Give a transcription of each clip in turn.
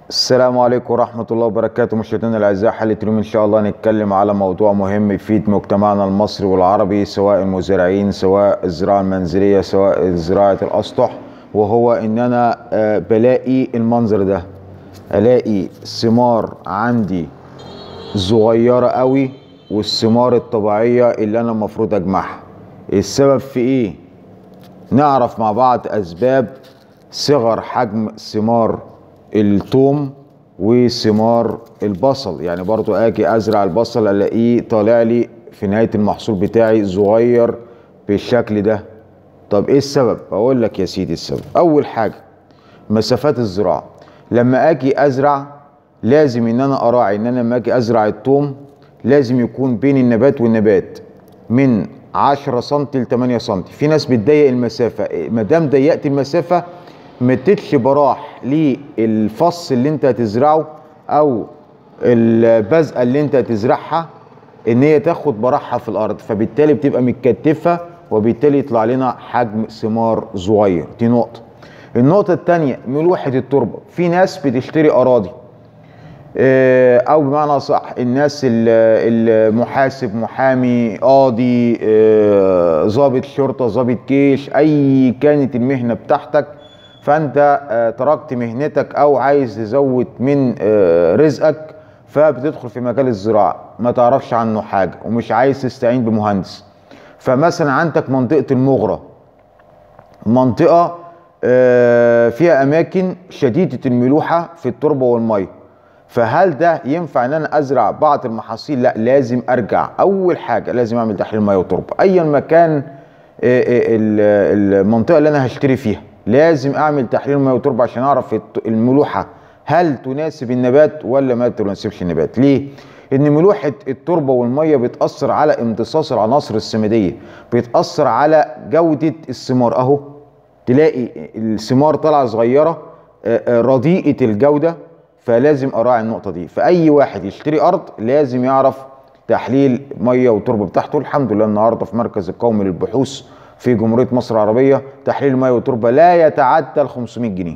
السلام عليكم ورحمة الله وبركاته مشاهدينا الأعزاء حلقة اليوم إن شاء الله نتكلم على موضوع مهم يفيد مجتمعنا المصري والعربي سواء المزارعين سواء الزراعة المنزلية سواء زراعة الأسطح وهو إن أنا آه، بلاقي المنظر ده ألاقي ثمار عندي صغيرة قوي والثمار الطبيعية اللي أنا المفروض أجمعها السبب في إيه؟ نعرف مع بعض اسباب صغر حجم ثمار الثوم وثمار البصل يعني برضو اجي ازرع البصل الاقيه طالع لي في نهايه المحصول بتاعي صغير بالشكل ده طب ايه السبب اقول لك يا سيدي السبب اول حاجه مسافات الزراعه لما اجي ازرع لازم ان انا اراعي ان انا لما اجي ازرع الثوم لازم يكون بين النبات والنبات من 10 سم ل 8 سم في ناس بتضيق المسافه ما دام ضيقت المسافه ما تدش براح للفص اللي انت هتزرعه او البذقه اللي انت هتزرعها ان هي تاخد براحها في الارض فبالتالي بتبقى متكتفه وبالتالي يطلع لنا حجم ثمار صغير دي نقطه النقطه الثانيه ملوحه التربه في ناس بتشتري اراضي آه، او بمعنى صح الناس ال- المحاسب محامي قاضي آه، ضابط شرطه ضابط جيش اي كانت المهنه بتاعتك فانت آه، تركت مهنتك او عايز تزود من آه، رزقك فبتدخل في مجال الزراعه ما تعرفش عنه حاجه ومش عايز تستعين بمهندس فمثلا عندك منطقه المغره منطقة آه، فيها أماكن شديدة الملوحة في التربة والمية فهل ده ينفع ان انا ازرع بعض المحاصيل لا لازم ارجع اول حاجه لازم اعمل تحليل ميه وتربه ايا ما كان آه، آه، ال- المنطقه اللي انا هشتري فيها لازم اعمل تحليل ميه وتربه عشان اعرف الت- الملوحه هل تناسب النبات ولا ما تناسبش النبات ليه ان ملوحه التربه والميه بتاثر على امتصاص العناصر السماديه بتاثر على جوده الثمار اهو تلاقي الثمار طالعه صغيره آه، آه، رديئه الجوده فلازم اراعي النقطه دي فاي واحد يشتري ارض لازم يعرف تحليل ميه وتربه بتاعته الحمد لله النهارده في مركز القومي للبحوث في جمهوريه مصر العربيه تحليل ميه وتربه لا يتعدى ال 500 جنيه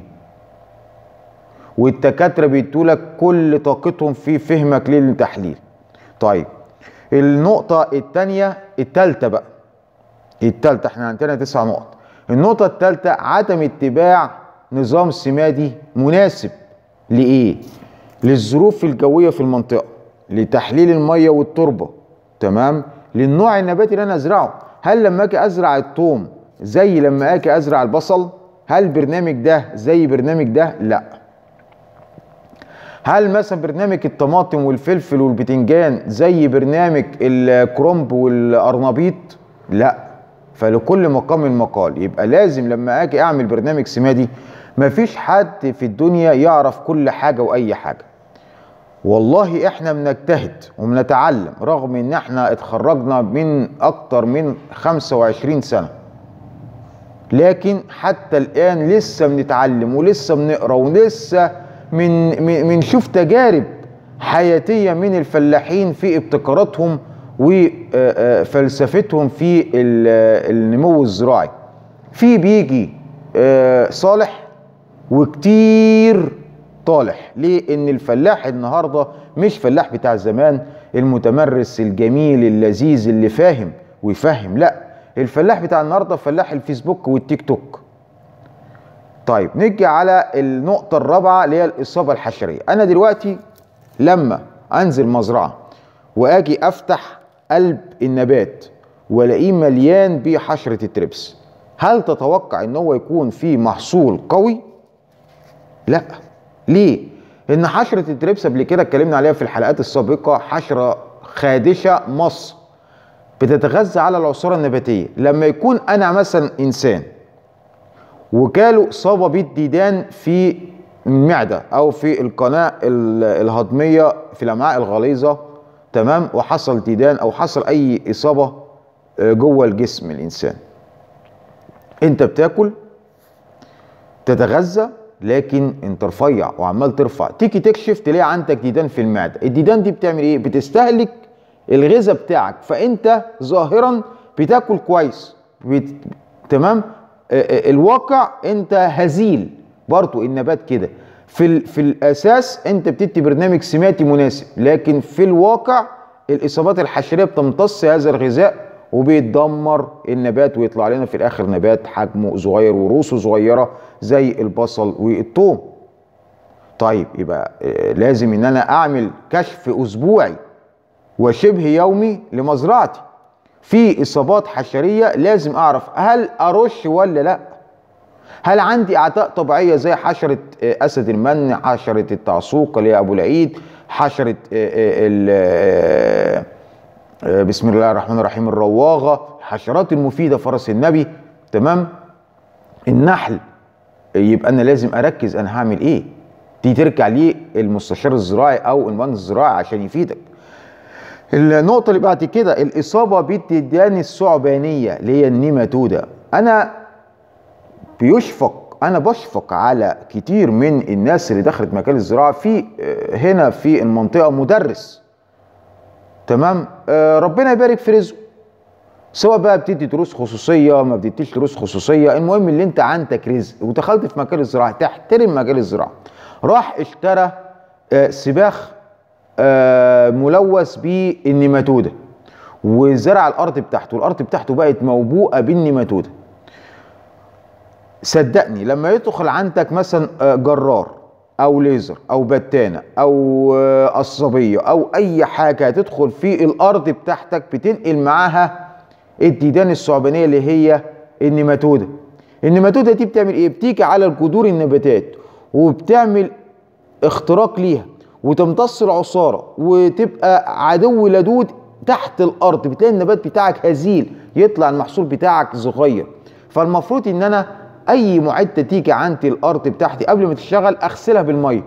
والدكاتره بيدوا لك كل طاقتهم في فهمك للتحليل طيب النقطه الثانيه الثالثه بقى التالتة احنا عندنا تسع نقط النقطة التالتة عدم اتباع نظام سمادي مناسب لإيه؟ للظروف الجوية في المنطقة لتحليل المية والتربة تمام؟ للنوع النباتي اللي أنا أزرعه هل لما أجي أزرع الثوم زي لما أجي أزرع البصل؟ هل البرنامج ده زي برنامج ده؟ لأ هل مثلا برنامج الطماطم والفلفل والبتنجان زي برنامج الكرنب والقرنبيط لا فلكل مقام مقال يبقى لازم لما اجي اعمل برنامج سمادي مفيش حد في الدنيا يعرف كل حاجه واي حاجه والله احنا بنجتهد وبنتعلم رغم ان احنا اتخرجنا من اكتر من 25 سنه لكن حتى الان لسه بنتعلم ولسه بنقرا ولسه من من بنشوف تجارب حياتيه من الفلاحين في ابتكاراتهم وفلسفتهم في ال- النمو الزراعي في بيجي آه، صالح وكتير طالح ليه ان الفلاح النهارده مش فلاح بتاع زمان المتمرس الجميل اللذيذ اللي فاهم ويفهم لا الفلاح بتاع النهارده فلاح الفيسبوك والتيك توك طيب نيجي على النقطة الرابعة اللي هي الإصابة الحشرية أنا دلوقتي لما أنزل مزرعة وأجي أفتح قلب النبات وألاقيه مليان بحشرة التربس هل تتوقع إن هو يكون فيه محصول قوي؟ لا ليه؟ إن حشرة التربس قبل كده اتكلمنا عليها في الحلقات السابقة حشرة خادشة مص بتتغذى على العصارة النباتية لما يكون أنا مثلا إنسان وجاله إصابة بالديدان في المعدة أو في القناة ال- الهضمية في الأمعاء الغليظة تمام وحصل ديدان أو حصل أي إصابة آه، جوه الجسم الإنسان أنت بتاكل تتغذى لكن انت رفيع وعمال ترفع تيجي تكشف تلاقي عندك ديدان في المعده الديدان دي بتعمل ايه بتستهلك الغذاء بتاعك فانت ظاهرا بتاكل كويس بت... تمام آه، آه، الواقع انت هزيل برضو النبات كده في ال- في الاساس انت بتدي برنامج سماتي مناسب لكن في الواقع الاصابات الحشريه بتمتص هذا الغذاء وبيتدمر النبات ويطلع لنا في الاخر نبات حجمه صغير وروسه صغيره زي البصل والثوم طيب يبقى آه، لازم ان انا اعمل كشف اسبوعي وشبه يومي لمزرعتي في اصابات حشريه لازم اعرف هل ارش ولا لا هل عندي اعداء طبيعيه زي حشره آه، اسد المن حشره التعسوق اللي هي ابو العيد حشره آه، آه، ال- آه، آه، بسم الله الرحمن الرحيم الرواغه الحشرات المفيده فرس النبي تمام النحل يبقى انا لازم اركز انا هعمل ايه دي ترجع ليه المستشار الزراعي او المهندس الزراعي عشان يفيدك النقطة اللي بعد كده الإصابة بالديدان الثعبانية اللي هي النيماتودا أنا بيشفق أنا بشفق على كتير من الناس اللي دخلت مجال الزراعة في آه، هنا في المنطقة مدرس تمام آه، ربنا يبارك في رزقه سواء بقى بتدي دروس خصوصية ما بتديش دروس خصوصية المهم اللي انت عندك رزق ودخلت في مجال الزراعة تحترم مجال الزراعة راح اشترى آه، سباخ آه، ملوث بالنيماتودا وزرع الارض بتاعته الارض بتاعته بقت موبوءه بالنيماتودا صدقني لما يدخل عندك مثلا آه، جرار او ليزر او بتانه او آه، قصبيه او اي حاجه تدخل في الارض بتاعتك بتنقل معاها الديدان الثعبانيه اللي هي النيماتودا النيماتودا دي بتعمل ايه بتيجي على جذور النباتات وبتعمل اختراق ليها وتمتص العصاره وتبقى عدو لدود تحت الارض بتلاقي النبات بتاعك هزيل يطلع المحصول بتاعك صغير فالمفروض ان انا اي معده تيجي عندي الارض بتاعتي قبل ما تشتغل اغسلها بالميه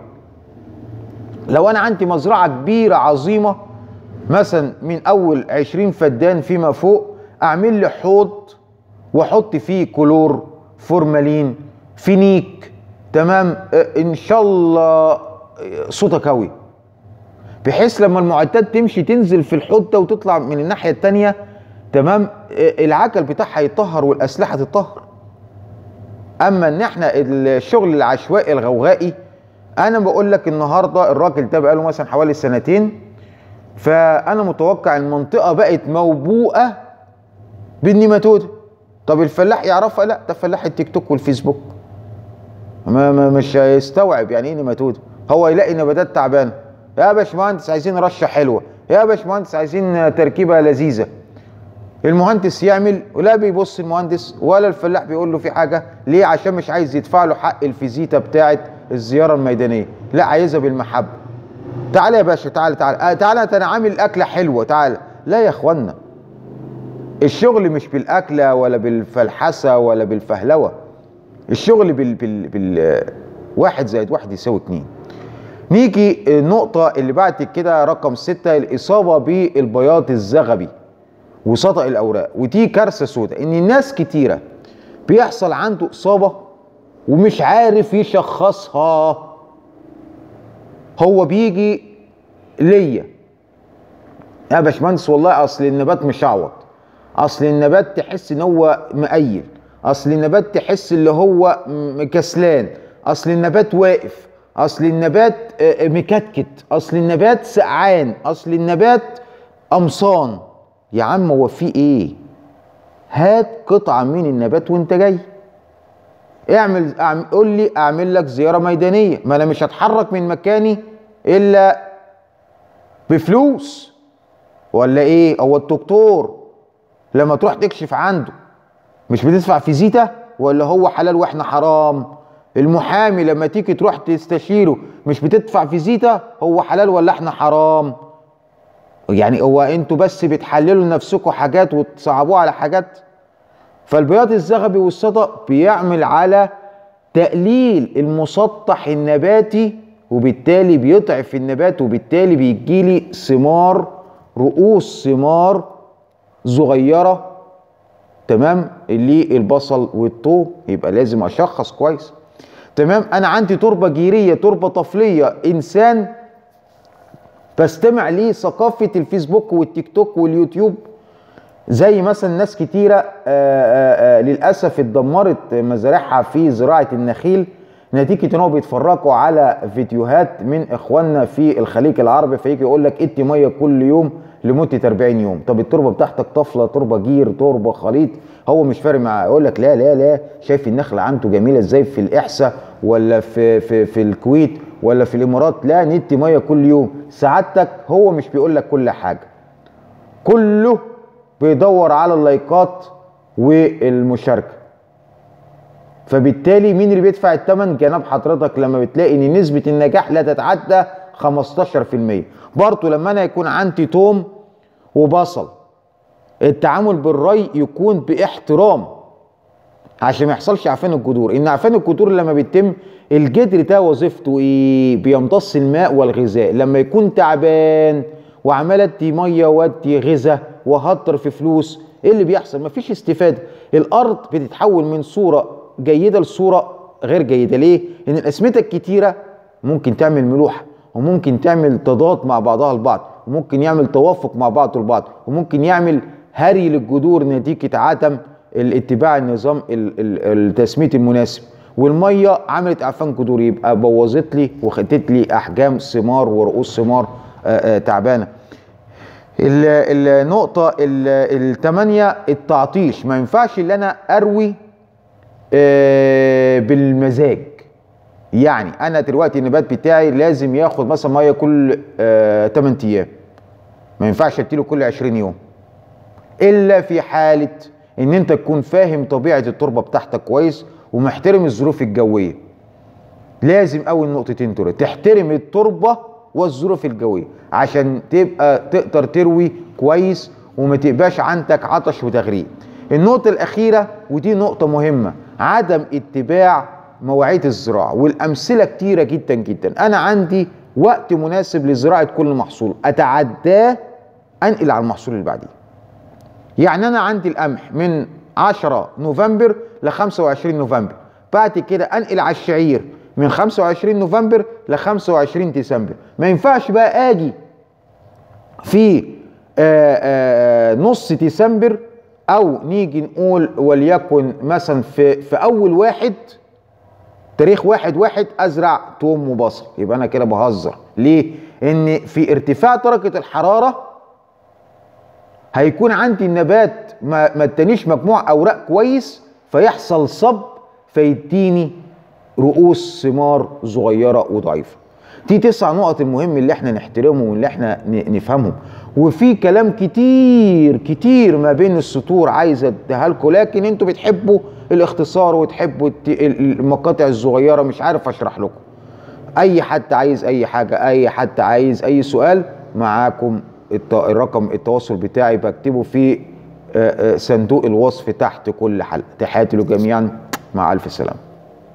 لو انا عندي مزرعه كبيره عظيمه مثلا من اول 20 فدان فيما فوق اعمل لي حوض واحط فيه كلور فورمالين فينيك تمام آه، ان شاء الله آه، صوتك قوي بحيث لما المعدات تمشي تنزل في الحوض ده وتطلع من الناحيه التانيه تمام آه، العجل بتاعها يطهر والاسلحه تطهر اما ان احنا الشغل العشوائي الغوغائي انا بقول لك النهارده الراجل ده بقاله مثلا حوالي سنتين فانا متوقع المنطقه بقت موبوءه بالنيماتودا طب الفلاح يعرفها لا ده فلاح التيك توك والفيسبوك ما ما مش هيستوعب يعني ايه نيماتودا هو يلاقي نباتات تعبانه يا باشمهندس عايزين رشه حلوه يا باشمهندس عايزين تركيبه لذيذه المهندس يعمل ولا بيبص المهندس ولا الفلاح بيقول له في حاجه ليه عشان مش عايز يدفع له حق الفيزيتا بتاعه الزياره الميدانيه لا عايزها بالمحبه تعالى يا باشا تعالى تعالى آه تعالى انت انا عامل اكله حلوه تعالى لا يا اخوانا الشغل مش بالاكله ولا بالفلحسه ولا بالفهلوه الشغل بال بال بال واحد زائد واحد يساوي اتنين نيجي النقطة اللي بعد كده رقم ستة الإصابة بالبياض الزغبي وسطأ الأوراق ودي كارثة سوداء إن الناس كتيرة بيحصل عنده إصابة ومش عارف يشخصها هو بيجي ليا يا باشمهندس والله اصل النبات مشعوط اصل النبات تحس ان هو مقيل اصل النبات تحس اللي هو م- كسلان اصل النبات واقف اصل النبات آه، مكتكت اصل النبات سقعان اصل النبات قمصان يا عم هو في ايه هات قطعه من النبات وانت جاي اعمل أعمل- قول لي اعمل لك زياره ميدانيه ما انا مش هتحرك من مكاني الا بفلوس ولا ايه هو الدكتور لما تروح تكشف عنده مش بتدفع فيزيتا ولا هو حلال واحنا حرام المحامي لما تيجي تروح تستشيره مش بتدفع فيزيتا هو حلال ولا احنا حرام يعني هو انتوا بس بتحللوا لنفسكم حاجات وتصعبوها على حاجات فالبياض الزغبي والصدأ بيعمل على تقليل المسطح النباتي وبالتالي بيضعف النبات وبالتالي بيجيلي ثمار رؤوس ثمار صغيره تمام اللي البصل والثوم يبقى لازم اشخص كويس تمام انا عندي تربه جيريه تربه طفليه انسان بستمع ليه ثقافه الفيسبوك والتيك توك واليوتيوب زي مثلا ناس كتيرة آآ آآ للأسف اتدمرت مزارعها في زراعة النخيل نتيجه ان هو بيتفرجوا على فيديوهات من اخواننا في الخليج العربي فيجي يقول لك ادي ميه كل يوم لمده 40 يوم طب التربه بتاعتك طفله تربه جير تربه خليط هو مش فارق معاه يقول لك لا لا لا شايف النخله عنده جميله ازاي في الاحساء ولا في في في الكويت ولا في الامارات لا ندي ميه كل يوم سعادتك هو مش بيقول لك كل حاجه كله بيدور على اللايكات والمشاركه فبالتالي مين اللي بيدفع الثمن جناب حضرتك لما بتلاقي ان نسبه النجاح لا تتعدى 15% برضه لما انا يكون عندي توم وبصل التعامل بالري يكون باحترام عشان ما يحصلش عفان الجذور ان عفان الجذور لما بيتم الجدر ده وظيفته ايه بيمتص الماء والغذاء لما يكون تعبان وعمال ادي ميه وادي غذاء وهطر في فلوس ايه اللي بيحصل مفيش استفاده الارض بتتحول من صوره جيده لصوره غير جيده ليه ان الاسمده الكتيره ممكن تعمل ملوحه وممكن تعمل تضاد مع بعضها البعض وممكن يعمل توافق مع بعض البعض وممكن يعمل هري للجذور نتيجه عدم الاتباع النظام التسميد المناسب والميه عملت اعفان جذور يبقى بوظت لي وخدت لي احجام ثمار ورؤوس ثمار تعبانه النقطه الثمانيه التعطيش ما ينفعش ان انا اروي بالمزاج يعني انا دلوقتي النبات بتاعي لازم ياخد مثلا ميه كل 8 ايام ما ينفعش اديله كل 20 يوم الا في حاله ان انت تكون فاهم طبيعه التربه بتاعتك كويس ومحترم الظروف الجويه لازم اول نقطتين دول تحترم التربه والظروف الجويه عشان تبقى تقدر تروي كويس وما تبقاش عندك عطش وتغريق النقطه الاخيره ودي نقطه مهمه عدم اتباع مواعيد الزراعه والامثله كتيره جدا جدا انا عندي وقت مناسب لزراعه كل محصول اتعداه انقل على المحصول اللي بعديه يعني انا عندي القمح من 10 نوفمبر ل 25 نوفمبر بعد كده انقل على الشعير من 25 نوفمبر ل 25 ديسمبر ما ينفعش بقى اجي في آآ آآ نص ديسمبر او نيجي نقول وليكن مثلا في في اول واحد تاريخ واحد واحد ازرع توم وبصل يبقى انا كده بهزر ليه ان في ارتفاع درجه الحراره هيكون عندي النبات ما ما ادانيش مجموع اوراق كويس فيحصل صب فيديني رؤوس ثمار صغيره وضعيفه دي تسع نقط المهم اللي احنا نحترمهم واللي احنا نفهمهم وفي كلام كتير كتير ما بين السطور عايز اديها لكم لكن انتوا بتحبوا الاختصار وتحبوا المقاطع الصغيره مش عارف اشرح لكم اي حد عايز اي حاجه اي حد عايز اي سؤال معاكم الرقم التواصل بتاعي بكتبه في صندوق الوصف تحت كل حلقه تحياتي له جميعا مع الف سلامه